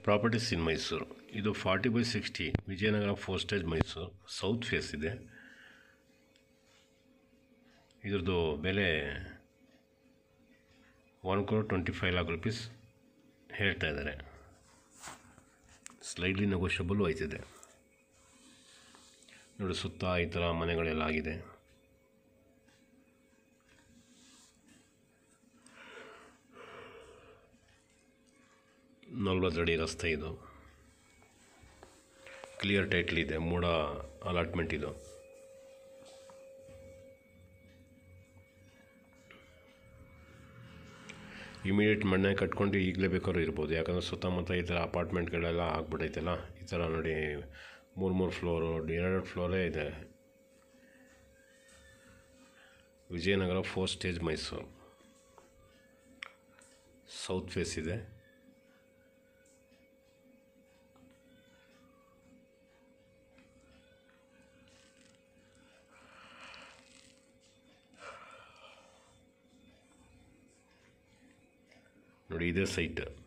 properties in Mysuru ಇದು forty by sixty Vijayanagar four stage Mysuru south face ಇದೆ ಇದ್ರದ್ದು ಬೆಲೆ one crore twenty five lakh rupees ಹೇಳ್ತಾ ಇದ್ದಾರೆ ಸ್ಲೈಡ್ಲಿ ನೆಗೋಷಿಯಬಲ್ಲು ಆಯ್ತಿದೆ ನೋಡಿ ಸುತ್ತ ಈ ಥರ ಮನೆಗಳೆಲ್ಲ ಆಗಿದೆ ನಲ್ವತ್ತು ಅಡಿ ರಸ್ತೆ ಇದು ಕ್ಲಿಯರ್ ಟೈಟ್ಲ್ ಇದೆ ಮೂಡ ಅಲಾಟ್ಮೆಂಟ್ ಇದು ಇಮಿಡಿಯೇಟ್ ಮನೆ ಕಟ್ಕೊಂಡು ಈಗಲೇ ಬೇಕಾದ್ರೂ ಇರ್ಬೋದು ಯಾಕಂದರೆ ಸುತ್ತಮುತ್ತ ಈ ಥರ ಅಪಾರ್ಟ್ಮೆಂಟ್ಗಳೆಲ್ಲ ಆಗ್ಬಿಟ್ಟೈತಲ್ಲ ಈ ಥರ ನೋಡಿ ಮೂರು ಮೂರು ಫ್ಲೋರು ಎರಡೆರಡು ಫ್ಲೋರೇ ಇದೆ Vijayanagar four stage Mysuru south face ಇದೆ ನೋಡಿ ಇದೇ ಸೈಟ್